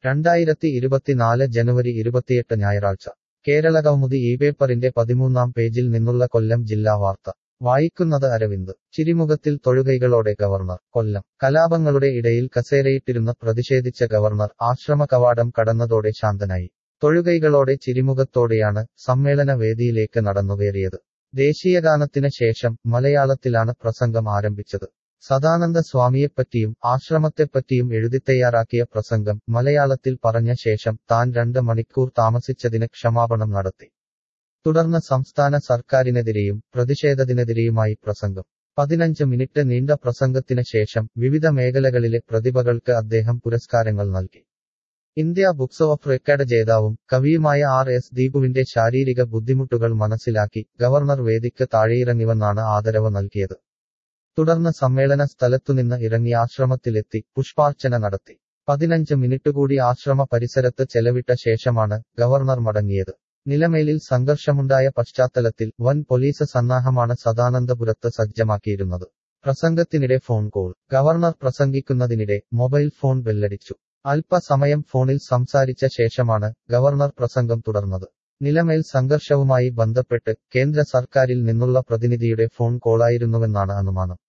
രണ്ടായിരത്തി ഇരുപത്തിനാല് ജനുവരി ഇരുപത്തിയെട്ട് ഞായറാഴ്ച കേരള കൗമുദി ഈ പേപ്പറിന്റെ പതിമൂന്നാം പേജിൽ നിന്നുള്ള കൊല്ലം ജില്ലാ വാർത്ത വായിക്കുന്നത് അരവിന്ദ് ചിരിമുഖത്തിൽ തൊഴുകൈകളോടെ ഗവർണർ കൊല്ലം കലാപങ്ങളുടെ ഇടയിൽ കസേരയിട്ടിരുന്ന പ്രതിഷേധിച്ച ഗവർണർ ആശ്രമ കവാടം കടന്നതോടെ ശാന്തനായി തൊഴുകൈകളോടെ ചിരിമുഖത്തോടെയാണ് സമ്മേളന വേദിയിലേക്ക് നടന്നുകയറിയത് ദേശീയഗാനത്തിന് ശേഷം മലയാളത്തിലാണ് പ്രസംഗം ആരംഭിച്ചത് സദാനന്ദ സ്വാമിയെപ്പറ്റിയും ആശ്രമത്തെപ്പറ്റിയും എഴുതിത്തയ്യാറാക്കിയ പ്രസംഗം മലയാളത്തിൽ പറഞ്ഞ ശേഷം താൻ രണ്ട് മണിക്കൂർ താമസിച്ചതിന് ക്ഷമാപണം നടത്തി തുടർന്ന് സംസ്ഥാന സർക്കാരിനെതിരെയും പ്രതിഷേധത്തിനെതിരെയുമായി പ്രസംഗം പതിനഞ്ച് മിനിറ്റ് നീണ്ട പ്രസംഗത്തിന് ശേഷം വിവിധ മേഖലകളിലെ പ്രതിഭകൾക്ക് അദ്ദേഹം പുരസ്കാരങ്ങൾ നൽകി ഇന്ത്യ ബുക്സ് ഓഫ് റെക്കോർഡ് ജേതാവും കവിയുമായ ആർ എസ് ദീപുവിന്റെ ശാരീരിക ബുദ്ധിമുട്ടുകൾ മനസ്സിലാക്കി ഗവർണർ വേദിക്ക് താഴെയിറങ്ങിവന്നാണ് ആദരവ് നൽകിയത് തുടർന്ന് സമ്മേളന സ്ഥലത്തുനിന്ന് ഇറങ്ങി ആശ്രമത്തിലെത്തി പുഷ്പാർച്ചന നടത്തി പതിനഞ്ച് മിനിറ്റ് കൂടി ആശ്രമ പരിസരത്ത് ചെലവിട്ട ശേഷമാണ് ഗവർണർ മടങ്ങിയത് നിലമേലിൽ സംഘർഷമുണ്ടായ പശ്ചാത്തലത്തിൽ വൻ പോലീസ് സന്നാഹമാണ് സദാനന്ദപുരത്ത് സജ്ജമാക്കിയിരുന്നത് പ്രസംഗത്തിനിടെ ഫോൺ കോൾ ഗവർണർ പ്രസംഗിക്കുന്നതിനിടെ മൊബൈൽ ഫോൺ ബെല്ലടിച്ചു അല്പസമയം ഫോണിൽ സംസാരിച്ച ശേഷമാണ് ഗവർണർ പ്രസംഗം തുടർന്നത് നിലമേൽ സംഘർഷവുമായി ബന്ധപ്പെട്ട് കേന്ദ്ര സർക്കാരിൽ നിന്നുള്ള പ്രതിനിധിയുടെ ഫോൺ കോളായിരുന്നുവെന്നാണ് അനുമാനം